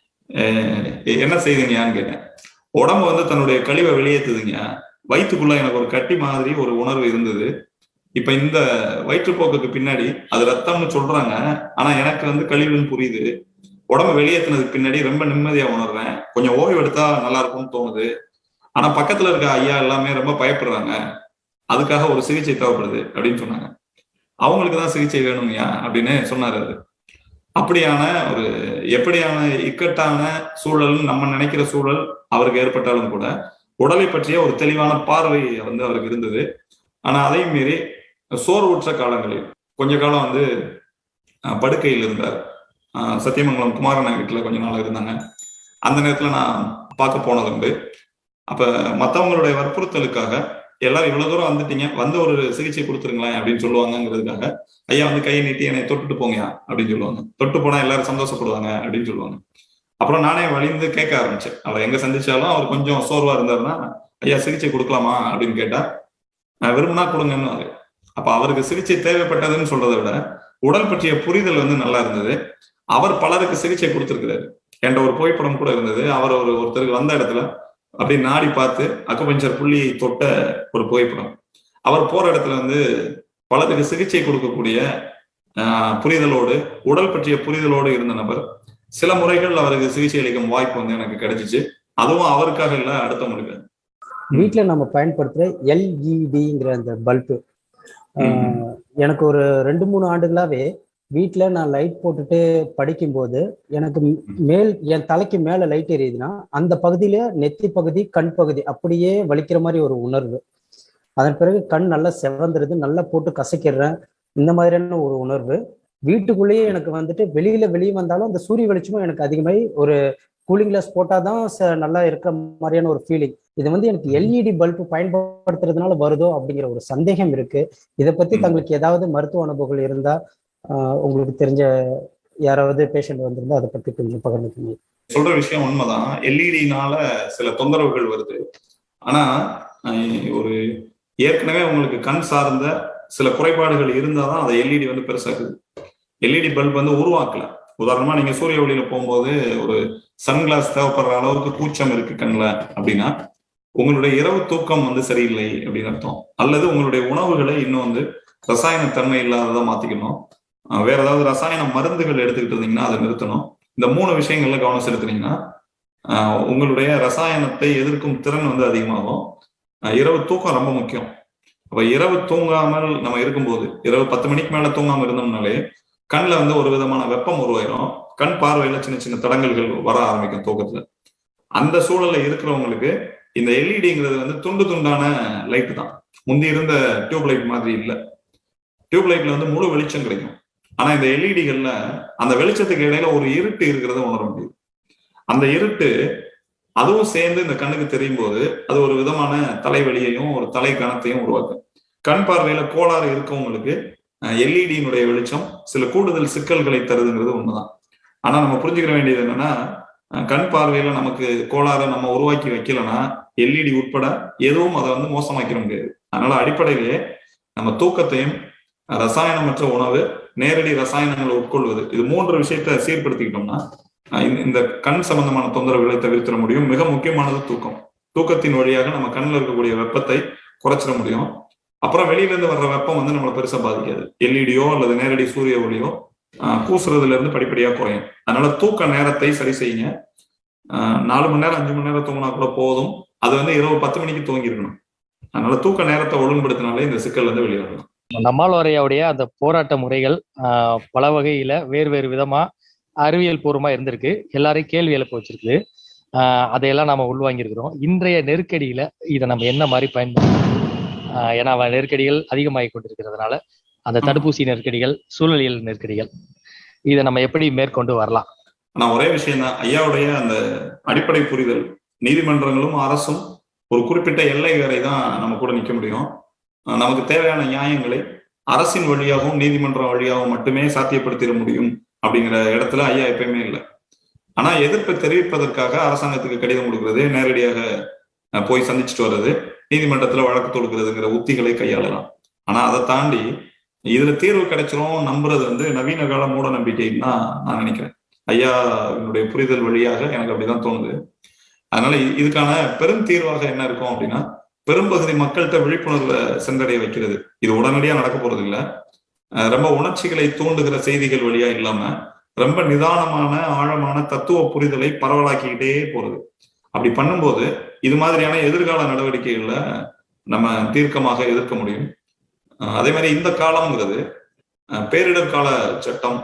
A: அஹ் என்ன செய்தீங்கன்னு கேட்டேன் உடம்பு வந்து தன்னுடைய கழிவை வெளியேற்றுதுங்க வயிற்றுக்குள்ள எனக்கு ஒரு கட்டி மாதிரி ஒரு உணர்வு இருந்தது இப்ப இந்த வயிற்றுப்போக்குக்கு பின்னாடி அது ரத்தம்னு சொல்றாங்க ஆனா எனக்கு வந்து கழிவுன்னு புரியுது உடம்பு வெளியேற்றினதுக்கு பின்னாடி ரொம்ப நிம்மதியா உணர்றேன் கொஞ்சம் ஓய்வு எடுத்தா நல்லா இருக்கும்னு தோணுது ஆனா பக்கத்துல இருக்க ஐயா எல்லாமே ரொம்ப பயப்படுறாங்க அதுக்காக ஒரு சிகிச்சை தேவைப்படுது அப்படின்னு சொன்னாங்க அவங்களுக்கு தான் சிகிச்சை வேணுங்கய்யா அப்படின்னு சொன்னாரு அது அப்படியான ஒரு எப்படியான இக்கட்டான சூழல் நம்ம நினைக்கிற சூழல் அவருக்கு ஏற்பட்டாலும் கூட உடலை பற்றிய ஒரு தெளிவான பார்வை வந்து அவருக்கு இருந்தது ஆனா அதையும் மீறி சோர்வுற்ற காலங்களில் கொஞ்ச காலம் வந்து அஹ், படுக்கையில் இருந்தார் அஹ், சத்தியமங்கலம் குமாரண்ணா வீட்டுல கொஞ்ச நாள் இருந்தாங்க அந்த நேரத்துல நான் பார்க்க போனது உண்டு அப்ப மத்தவங்களுடைய வற்புறுத்தலுக்காக எல்லாரும் இவ்வளவு தூரம் வந்துட்டீங்க வந்து ஒரு சிகிச்சை கொடுத்துருங்களேன் அப்படின்னு சொல்லுவாங்கங்கிறதுக்காக ஐயா வந்து கையை நீட்டி என்னை தொட்டுட்டு போங்கயா அப்படின்னு சொல்லுவாங்க தொட்டு போனா எல்லாரும் சந்தோஷப்படுவாங்க அப்படின்னு சொல்லுவாங்க அப்புறம் நானே வழிந்து கேட்க ஆரம்பிச்சேன் அவர் எங்க சந்திச்சாலும் அவர் கொஞ்சம் சோர்வா இருந்தாருன்னா ஐயா சிகிச்சை கொடுக்கலாமா அப்படின்னு கேட்டா நான் விரும்பினா கொடுங்கன்னு அவரு. அப்ப அவருக்கு சிகிச்சை தேவைப்பட்டதுன்னு சொல்றதை விட உடல் பற்றிய புரிதல் வந்து நல்லா இருந்தது அவர் பலருக்கு சிகிச்சை கொடுத்திருக்கிறாரு என்ற ஒரு புகைப்படம் கூட இருந்தது அவர் ஒரு ஒருத்தருக்கு வந்த இடத்துல அப்படியே நாடி பார்த்து அக்குபஞ்சர் புள்ளி தொட்ட ஒரு புகைப்படம் அவர் போற இடத்துல வந்து பலருக்கு சிகிச்சை கொடுக்கக்கூடிய ஆஹ், புரிதலோடு உடல் பற்றிய புரிதலோடு இருந்த நபர் சில முறைகள் அவருக்கு சிகிச்சை அளிக்கும் வாய்ப்பு வந்து எனக்கு கிடைச்சிச்சு அதுவும் அவருக்காக இல்ல அடுத்தவங்களுக்கு
B: வீட்ல நம்ம பயன்படுத்துற எல்இடிங்கிற அந்த பல்பு எனக்கு ஒரு ரெண்டு மூணு ஆண்டுகளாவே வீட்ல நான் லைட் போட்டுட்டு படிக்கும்போது எனக்கு ம்- மேல் என் தலைக்கு மேல லைட் எரியுதுன்னா அந்த பகுதியில நெத்தி பகுதி கண் பகுதி அப்படியே வலிக்கிற மாதிரி ஒரு உணர்வு அதன் பிறகு கண் நல்லா செவந்துருது நல்லா போட்டு கசக்கிடுறேன் இந்த மாதிரியான ஒரு உணர்வு வீட்டுக்குள்ளேயே எனக்கு வந்துட்டு வெளியில வெளியே வந்தாலும் அந்த சூரிய வெளிச்சமும் எனக்கு அதிகமாகி ஒரு கூலிங் கிளாஸ் போட்டாதான் ச- நல்லா இருக்கிற மாதிரியான ஒரு ஃபீலிங் இது வந்து எனக்கு எல்இடி பல்பு பயன்படுத்துறதுனால வருதோ அப்படிங்கிற ஒரு சந்தேகம் இருக்கு இதை பத்தி
A: ம்.
B: தங்களுக்கு ஏதாவது மருத்துவ அனுபவங்கள் இருந்தா ஆஹ் உங்களுக்கு தெரிஞ்ச யாராவது பேஷண்ட் வந்திருந்தா அதை பத்தி கொஞ்சம் பகிர்ந்துக்கணும்
A: சொல்ற விஷயம் உண்மைதான் எல்இடினால சில தொந்தரவுகள் வருது ஆனா அஹ், ஒரு ஏற்கனவே உங்களுக்கு கண் சார்ந்த சில குறைபாடுகள் இருந்தாதான் அதை எல்இடி வந்து பெருசாக்குது எல்இடி பல்ப் வந்து உருவாக்கல உதாரணமா நீங்க சூரிய ஒளியில போகும்போது ஒரு சன்கிளாஸ் தேவைப்படுற அளவுக்கு கூச்சம் இருக்கு கண்ணுல அப்படின்னா உங்களுடைய இரவு தூக்கம் வந்து சரியில்லை அப்படின்னு அர்த்தம் அல்லது உங்களுடைய உணவுகளை இன்னும் வந்து ரசாயன தன்மை இல்லாததா மாத்திக்கணும் அஹ் வேற ஏதாவது ரசாயன மருந்துகள் எடுத்துக்கிட்டு இருந்தீங்கன்னா அதை நிறுத்தணும் இந்த மூணு விஷயங்கள்ல கவனம் செலுத்துனீங்கன்னா அஹ் உங்களுடைய ரசாயனத்தை எதிர்க்கும் திறன் வந்து அதிகமாகும் அஹ் இரவு தூக்கம் ரொம்ப முக்கியம் அப்ப இரவு தூங்காமல் நம்ம இருக்கும்போது இரவு பத்து மணிக்கு மேல தூங்காம இருந்தோம்னாலே கண்ணில் வந்து ஒரு விதமான வெப்பம் உருவாயிரும் கண் பார்வையில சின்ன சின்ன தடங்கல்கள் வர ஆரம்பிக்கும் தூக்கத்துல அந்த சூழல்ல இருக்கிறவங்களுக்கு இந்த எல்இடிங்கிறது வந்து துண்டு துண்டான லைட் தான் முந்தி இருந்த டியூப் லைட் மாதிரி இல்லை டியூப் லைட்ல வந்து முழு வெளிச்சம் கிடைக்கும் ஆனா இந்த எல்இடிகள்ல அந்த வெளிச்சத்துக்கு இடையில ஒரு இருட்டு இருக்கிறத உணர முடியுது அந்த இருட்டு அதுவும் சேர்ந்து இந்த கண்ணுக்கு தெரியும் போது அது ஒரு விதமான தலைவலியையும் ஒரு தலை கணத்தையும் உருவாக்கும் கண் பார்வையில கோளாறு இருக்கவங்களுக்கு எல்இடியினுடைய வெளிச்சம் சில கூடுதல் சிக்கல்களை தருதுங்கிறது உண்மைதான் ஆனா நம்ம புரிஞ்சுக்கிற வேண்டியது என்னன்னா அஹ் கண் பார்வையில நமக்கு கோளாறை நம்ம உருவாக்கி வைக்கலன்னா எல்இடி உட்பட எதுவும் அதை வந்து மோசமாக்கிட முடியாது அதனால அடிப்படையிலேயே நம்ம தூக்கத்தையும் ரசாயனமற்ற உணவு நேரடி ரசாயனங்களை உட்கொள்வது இது மூன்று விஷயத்த சீர்படுத்திக்கிட்டோம்னா அஹ் இந்த- இந்த கண் சம்பந்தமான தொந்தரவுகளை தவிர்த்திட முடியும் மிக முக்கியமானது தூக்கம் தூக்கத்தின் வழியாக நம்ம கண்ணில் இருக்கக்கூடிய வெப்பத்தை குறைச்சிட முடியும் அப்புறம் வெளியில இருந்து வர்ற வெப்பம் வந்து நம்மளை பெருசா பாதிக்காது எல்இடியோ அல்லது நேரடி சூரிய ஒளியோ ஆஹ் கூசுறதுல இருந்து படிப்படியா குறையும் அதனால தூக்க நேரத்தை சரி செய்யுங்க ஆஹ் நாலு மணி நேரம் அஞ்சு மணி நேரம் தூங்கினா கூட போதும் அது வந்து இரவு பத்து மணிக்கு தூங்கி இருக்கணும் அதனால தூக்க நேரத்தை ஒழுங்குபடுத்தினாலே இந்த சிக்கல் வந்து வெளியே வரலாம்
D: நம்மாழ்வாரையோடைய அந்த போராட்ட முறைகள் ஆஹ், பல வகையில வேறு வேறு விதமா அறிவியல் பூர்வமா இருந்திருக்கு எல்லாரையும் கேள்வி எழுப்ப வச்சிருக்கு ஆஹ், அதையெல்லாம் நாம உள்வாங்கியிருக்கிறோம் இன்றைய நெருக்கடியில இதை நம்ம என்ன மாதிரி பயன்படுத்தணும் ஆஹ், ஏன்னா அவ நெருக்கடிகள் அதிகமாகி கொண்டிருக்கிறதுனால அந்த தடுப்பூசி நெருக்கடிகள் சூழலியல் நெருக்கடிகள் இதை நம்ம எப்படி மேற்கொண்டு வரலாம்
A: ஆனா ஒரே விஷயம் தான் ஐயாவுடைய அந்த அடிப்படை புரிதல் நீதிமன்றங்களும் அரசும் ஒரு குறிப்பிட்ட எல்லை வரை தான் நம்ம கூட நிக்க முடியும் அஹ் நமக்கு தேவையான நியாயங்களை அரசின் வழியாகவும் நீதிமன்றம் வழியாகவும் மட்டுமே சாத்தியப்படுத்திட முடியும் அப்படிங்கிற இடத்துல ஐயா எப்பயுமே இல்லை ஆனா எதிர்ப்பை தெரிவிப்பதற்காக அரசாங்கத்துக்கு கடிதம் கொடுக்கிறது நேரடியாக அஹ், போய் சந்திச்சுட்டு வர்றது நீதிமன்றத்துல வழக்கு தொடுக்கிறதுங்கிற உத்திகளை கையாளலாம் ஆனா அதை தாண்டி இதுல தீர்வு கிடைச்சிரும் நம்புறது வந்து நவீன கால மூட நம்பிக்கைன்னு தான் நான் நினைக்கிறேன் ஐயாவினுடைய புரிதல் வழியாக எனக்கு அப்படிதான் தோணுது அதனால இ- இதுக்கான பெரும் தீர்வாக என்ன இருக்கும் அப்படின்னா பெரும்பகுதி மக்கள்கிட்ட விழிப்புணர்வை சென்றடைய வைக்கிறது இது உடனடியா நடக்க போறது இல்ல அஹ் ரொம்ப உணர்ச்சிகளை தூண்டுகிற செய்திகள் வழியா இல்லாம ரொம்ப நிதானமான ஆழமான தத்துவ புரிதலை பரவலாக்கிக்கிட்டே போறது அப்படி பண்ணும்போது இது மாதிரியான எதிர்கால நடவடிக்கைகள்ல நம்ம தீர்க்கமாக எதிர்க்க முடியும் அஹ் அதே மாதிரி இந்த காலம்ங்கிறது அஹ் பேரிடர் கால சட்டம்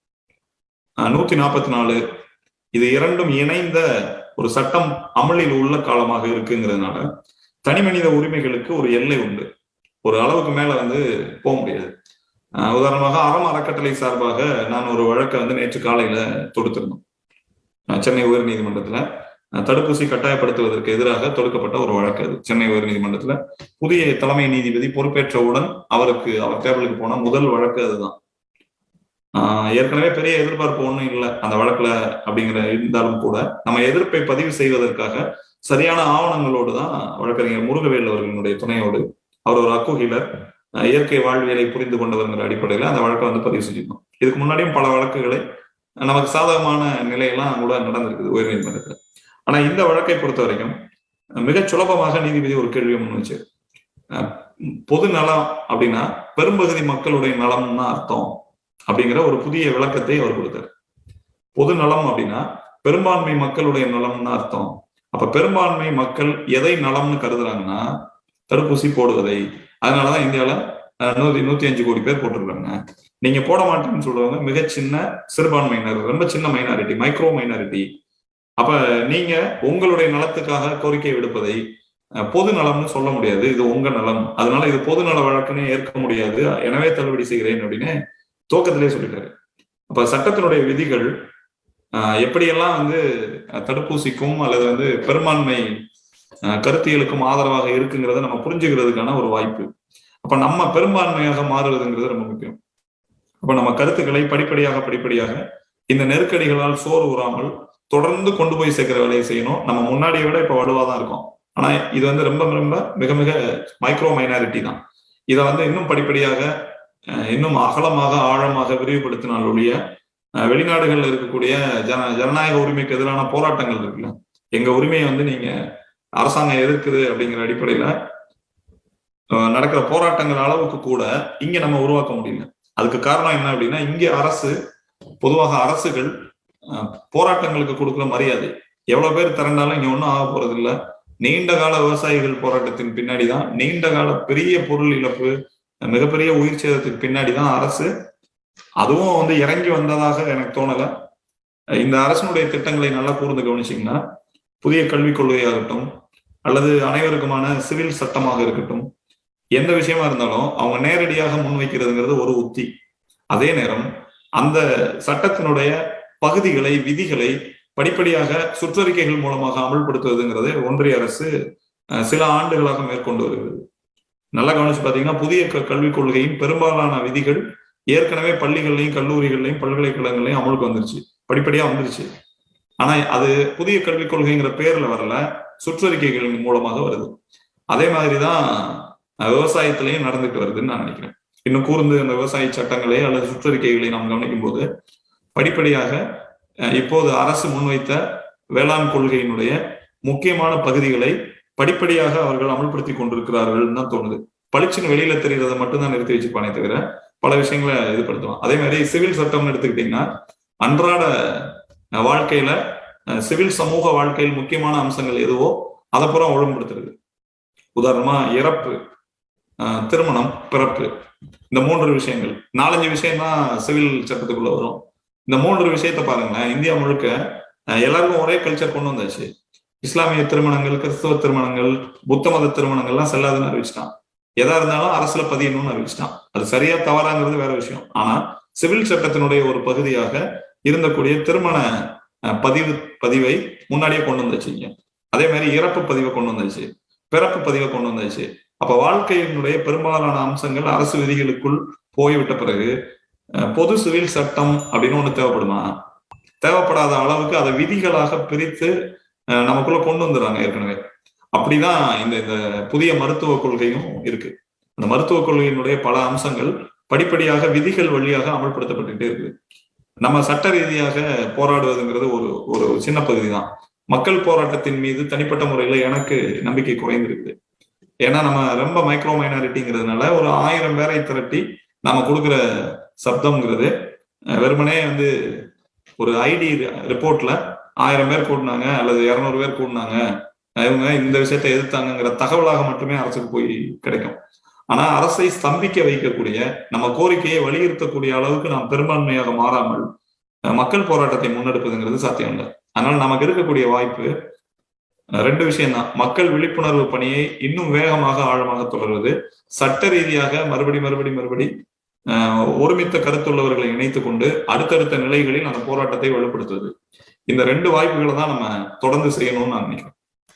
A: அஹ் நூத்தி நாற்பத்தி நாலு இது இரண்டும் இணைந்த ஒரு சட்டம் அமலில் உள்ள காலமாக இருக்குங்கிறதுனால தனி மனித உரிமைகளுக்கு ஒரு எல்லை உண்டு ஒரு அளவுக்கு மேல வந்து போக முடியாது அஹ் உதாரணமாக அறம் அறக்கட்டளை சார்பாக நான் ஒரு வழக்கை வந்து நேற்று காலையில தொடுத்திருந்தோம் அஹ் சென்னை உயர் நீதிமன்றத்துல அஹ் தடுப்பூசி கட்டாயப்படுத்துவதற்கு எதிராக தொடுக்கப்பட்ட ஒரு வழக்கு அது சென்னை உயர் நீதிமன்றத்துல புதிய தலைமை நீதிபதி பொறுப்பேற்றவுடன் அவருக்கு அவர் டேபிளுக்கு போன முதல் வழக்கு அதுதான் ஆஹ் ஏற்கனவே பெரிய எதிர்பார்ப்பு ஒன்றும் இல்லை அந்த வழக்குல அப்படிங்கிற இருந்தாலும் கூட நம்ம எதிர்ப்பை பதிவு செய்வதற்காக சரியான ஆவணங்களோடு தான் வழக்கறிஞர் முருகவேல் அவர்களுடைய துணையோடு அவர் ஒரு அக்குகிலர் அஹ் இயற்கை வாழ்வியலை புரிந்து கொண்டவர்ங்கிற அடிப்படையில அந்த வழக்கை வந்து பதிவு செஞ்சிருந்தோம் இதுக்கு முன்னாடியும் பல வழக்குகளை நமக்கு சாதகமான நிலையெல்லாம் கூட நடந்திருக்குது உயர்நீதிமன்றத்தில் ஆனா இந்த வழக்கை பொறுத்த வரைக்கும் மிகச் சுலபமாக நீதிபதி ஒரு கேள்வியை முன் வச்சு அஹ் பொது நலம் அப்படின்னா பெரும்பகுதி மக்களுடைய நலம்னு அர்த்தம் அப்படிங்கிற ஒரு புதிய விளக்கத்தை அவர் கொடுத்தார் பொது நலம் அப்படின்னா பெரும்பான்மை மக்களுடைய நலம்னு அர்த்தம் அப்ப பெரும்பான்மை மக்கள் எதை நலம்னு கருதுறாங்கன்னா தடுப்பூசி போடுவதை அதனாலதான் இந்தியால அஹ், நூத்தி நூத்தி அஞ்சு கோடி பேர் போட்டிருக்காங்க நீங்க போட மாட்டேன்னு சொல்றவங்க மிக சின்ன சிறுபான்மையினர் ரொம்ப சின்ன மைனாரிட்டி மைக்ரோ மைனாரிட்டி அப்ப நீங்க உங்களுடைய நலத்துக்காக கோரிக்கை விடுப்பதை அஹ், பொது நலம்னு சொல்ல முடியாது இது உங்க நலம் அதனால இது பொது நல வழக்குன்னு ஏற்க முடியாது எனவே தள்ளுபடி செய்கிறேன் அப்படின்னு துவக்கத்திலே சொல்லிட்டாரு அப்ப சட்டத்தினுடைய விதிகள் ஆஹ், எப்படியெல்லாம் வந்து அஹ், தடுப்பூசிக்கும் அல்லது வந்து பெரும்பான்மை ஆஹ், கருத்தியலுக்கும் ஆதரவாக இருக்குங்கிறத நம்ம புரிஞ்சுக்கிறதுக்கான ஒரு வாய்ப்பு அப்ப நம்ம பெரும்பான்மையாக மாறுவதுங்கிறது ரொம்ப முக்கியம் அப்ப நம்ம கருத்துக்களை படிப்படியாக படிப்படியாக இந்த நெருக்கடிகளால் சோறு உறாமல் தொடர்ந்து கொண்டு போய் சேர்க்கிற வேலையை செய்யணும் நம்ம முன்னாடியை விட இப்ப வலுவாதான் இருக்கோம் ஆனா இது வந்து ரொம்ப ரொம்ப மிக மிக மைக்ரோ மைனாரிட்டி தான் இதை வந்து இன்னும் படிப்படியாக அஹ், இன்னும் அகலமாக ஆழமாக விரிவுபடுத்தினால் ஒழிய அஹ், வெளிநாடுகள்ல இருக்கக்கூடிய ஜன ஜனநாயக உரிமைக்கு எதிரான போராட்டங்கள் இருக்குல்ல எங்க உரிமையை வந்து நீங்க அரசாங்கம் எதிர்க்குது அப்படிங்கிற அடிப்படையில அஹ், நடக்கிற போராட்டங்கள் அளவுக்கு கூட இங்க நம்ம உருவாக்க முடியல அதுக்கு காரணம் என்ன அப்படின்னா இங்கே அரசு பொதுவாக அரசுகள் அஹ், போராட்டங்களுக்கு கொடுக்குற மரியாதை எவ்வளவு பேர் திரண்டாலும் இங்க ஒன்றும் ஆக போறது இல்ல நீண்ட கால விவசாயிகள் போராட்டத்தின் பின்னாடி தான் நீண்ட கால பெரிய பொருள் இழப்பு மிகப்பெரிய உயிர் சேதத்துக்கு பின்னாடி தான் அரசு அதுவும் வந்து இறங்கி வந்ததாக எனக்கு தோணல இந்த அரசனுடைய திட்டங்களை நல்லா கூர்ந்து கவனிச்சிங்கன்னா புதிய கல்விக் கொள்கையாகட்டும் அல்லது அனைவருக்குமான சிவில் சட்டமாக இருக்கட்டும் எந்த விஷயமா இருந்தாலும் அவங்க நேரடியாக முன்வைக்கிறதுங்கிறது ஒரு உத்தி அதே நேரம் அந்த சட்டத்தினுடைய பகுதிகளை விதிகளை படிப்படியாக சுற்றறிக்கைகள் மூலமாக அமல்படுத்துவதுங்கிறது ஒன்றிய அரசு அஹ், சில ஆண்டுகளாக மேற்கொண்டு வருகிறது நல்லா கவனிச்சு பாத்தீங்கன்னா புதிய க- கல்விக் கொள்கையின் பெரும்பாலான விதிகள் ஏற்கனவே பள்ளிகள்லையும் கல்லூரிகள்லையும் பல்கலைக்கழகங்களையும் அமலுக்கு வந்துருச்சு படிப்படியா வந்துருச்சு ஆனா அது புதிய கல்விக் கொள்கைங்கிற பேர்ல வரல சுற்றறிக்கைகள் மூலமாக வருது அதே மாதிரிதான் அஹ், விவசாயத்திலையும் நடந்துட்டு வருதுன்னு நான் நினைக்கிறேன் இன்னும் கூர்ந்து அந்த விவசாய சட்டங்களை அல்லது சுற்றறிக்கைகளை நாம் கவனிக்கும் போது படிப்படியாக அஹ், இப்போது அரசு முன்வைத்த வேளாண் கொள்கையினுடைய முக்கியமான பகுதிகளை படிப்படியாக அவர்கள் அமல்படுத்தி கொண்டிருக்கிறார்கள் தான் தோணுது பளிச்சுன்னு வெளியில தெரியறதை மட்டும்தான் நிறுத்தி வச்சுப்பானே தவிர பல விஷயங்களை இது படுத்தலாம் அதே மாதிரி சிவில் சட்டம்னு எடுத்துக்கிட்டீங்கன்னா அன்றாட அஹ், வாழ்க்கையில அஹ், சிவில் சமூக வாழ்க்கையில் முக்கியமான அம்சங்கள் எதுவோ அதை பூரா ஒழுங்குபடுத்துறது உதாரணமா இறப்பு அஹ், திருமணம் பிறப்பு இந்த மூன்று விஷயங்கள் நாலஞ்சு விஷயம் தான் சிவில் சட்டத்துக்குள்ள வரும் இந்த மூன்று விஷயத்த பாருங்களேன் இந்தியா முழுக்க அஹ், எல்லாருக்கும் ஒரே கல்ச்சர் கொண்டு வந்தாச்சு இஸ்லாமிய திருமணங்கள் கிறிஸ்தவ திருமணங்கள் புத்த மத திருமணங்கள்லாம் செல்லாதுன்னு அறிவிச்சிட்டான் எதா இருந்தாலும் அரசுல பதியணும்னு அறிவிச்சிட்டான் அது சரியா தவறாங்கிறது வேற விஷயம் ஆனா சிவில் சட்டத்தினுடைய ஒரு பகுதியாக இருந்தக்கூடிய திருமண அஹ், பதிவு பதிவை முன்னாடியே கொண்டு வந்துச்சுங்க அதே மாதிரி இறப்பு பதிவை கொண்டு வந்தாச்சு பிறப்பு பதிவை கொண்டு வந்தாச்சு அப்ப வாழ்க்கையினுடைய பெரும்பாலான அம்சங்கள் அரசு விதிகளுக்குள் போய்விட்ட பிறகு அஹ், பொது சிவில் சட்டம் அப்படின்னு ஒண்ணு தேவைப்படுமா தேவைப்படாத அளவுக்கு அதை விதிகளாக பிரித்து அஹ், நமக்குள்ள கொண்டு வந்துடுறாங்க ஏற்கனவே அப்படிதான் இந்த இந்த புதிய மருத்துவ கொள்கையும் இருக்கு அந்த மருத்துவ கொள்கையினுடைய பல அம்சங்கள் படிப்படியாக விதிகள் வழியாக அமல்படுத்தப்பட்டுட்டே இருக்கு நம்ம சட்ட ரீதியாக போராடுவதுங்கிறது ஒரு ஒரு சின்ன பகுதி தான் மக்கள் போராட்டத்தின் மீது தனிப்பட்ட முறையில எனக்கு நம்பிக்கை குறைந்திருக்குது ஏன்னா நம்ம ரொம்ப மைக்ரோ மைனாரிட்டிங்கிறதுனால ஒரு ஆயிரம் பேரை திரட்டி நாம கொடுக்குற சப்தம்ங்கிறது அஹ், வெறுமனே வந்து ஒரு ஐடி ரிப்போர்ட்ல ஆயிரம் பேர் கூடினாங்க அல்லது இருநூறு பேர் கூடினாங்க இவங்க இந்த விஷயத்தை எதிர்த்தாங்கிற தகவலாக மட்டுமே அரசுக்கு போய் கிடைக்கும் ஆனா அரசை ஸ்தம்பிக்க வைக்கக்கூடிய நம்ம கோரிக்கையை வலியுறுத்தக்கூடிய அளவுக்கு நாம் பெரும்பான்மையாக மாறாமல் அஹ், மக்கள் போராட்டத்தை முன்னெடுப்பதுங்கிறது சாத்தியம் இல்லை அதனால நமக்கு இருக்கக்கூடிய வாய்ப்பு அஹ், ரெண்டு விஷயம் தான் மக்கள் விழிப்புணர்வு பணியை இன்னும் வேகமாக ஆழமாக தொடர்வது சட்ட ரீதியாக மறுபடி மறுபடி மறுபடி அஹ், ஒருமித்த கருத்துள்ளவர்களை இணைத்துக் கொண்டு அடுத்தடுத்த நிலைகளில் அந்த போராட்டத்தை வலுப்படுத்துவது இந்த ரெண்டு வாய்ப்புகளை தான் நம்ம தொடர்ந்து செய்யணும்னு நான் நினைக்கிறேன்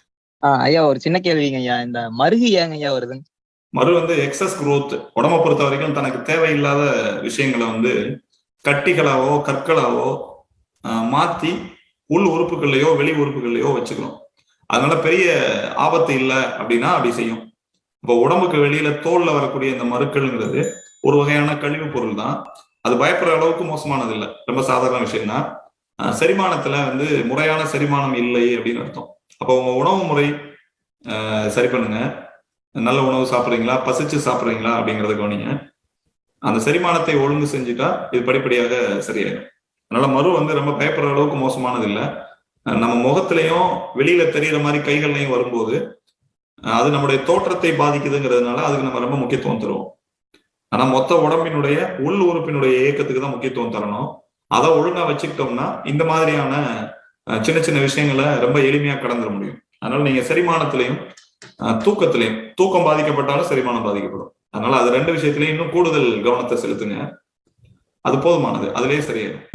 E: ஆஹ் ஐயா ஒரு சின்ன கேள்விங்க ஐயா இந்த மருகு ஏங்க ஐயா வருது
A: மறு வந்து எக்ஸஸ் growth உடம்ப பொறுத்த வரைக்கும் தனக்கு தேவையில்லாத விஷயங்களை வந்து கட்டிகளாவோ கற்களாவோ ஆஹ், மாத்தி உள் உறுப்புகள்லையோ வெளி உறுப்புகள்லையோ வச்சுக்கிறோம் அதனால பெரிய ஆபத்து இல்லை அப்படின்னா அப்படி செய்யும் இப்போ உடம்புக்கு வெளியில தோல்ல வரக்கூடிய இந்த மருக்கள்ங்கிறது ஒரு வகையான கழிவு பொருள் தான் அது பயப்படுற அளவுக்கு மோசமானது இல்லை ரொம்ப சாதாரண விஷயம் தான் செரிமானத்துல வந்து முறையான செரிமானம் இல்லை அப்படின்னு அர்த்தம் அப்போ உங்க உணவு முறை ஆஹ், சரி பண்ணுங்க நல்ல உணவு சாப்பிட்றீங்களா பசிச்சு சாப்பிட்றீங்களா அப்படிங்கறத கவனிங்க அந்த செரிமானத்தை ஒழுங்கு செஞ்சுட்டா இது படிப்படியாக சரியாயிடும் அதனால மறு வந்து ரொம்ப பயப்படுற அளவுக்கு மோசமானது இல்லை அஹ் நம்ம முகத்திலையும் வெளியில தெரியிற மாதிரி கைகள்லையும் வரும்போது அஹ் அது நம்முடைய தோற்றத்தை பாதிக்குதுங்கிறதுனால அதுக்கு நம்ம ரொம்ப முக்கியத்துவம் தருவோம் ஆனா மொத்த உடம்பினுடைய உள் உறுப்பினுடைய இயக்கத்துக்கு தான் முக்கியத்துவம் தரணும் அதை ஒழுங்கா வச்சுக்கிட்டோம்னா இந்த மாதிரியான அஹ், சின்ன சின்ன விஷயங்களை ரொம்ப எளிமையா கடந்துட முடியும் அதனால நீங்க செரிமானத்திலையும் அஹ், தூக்கத்திலையும் தூக்கம் பாதிக்கப்பட்டாலும் செரிமானம் பாதிக்கப்படும் அதனால அது ரெண்டு விஷயத்திலையும் இன்னும் கூடுதல் கவனத்தை செலுத்துங்க அது போதுமானது அதுலயே சரியாயிடும்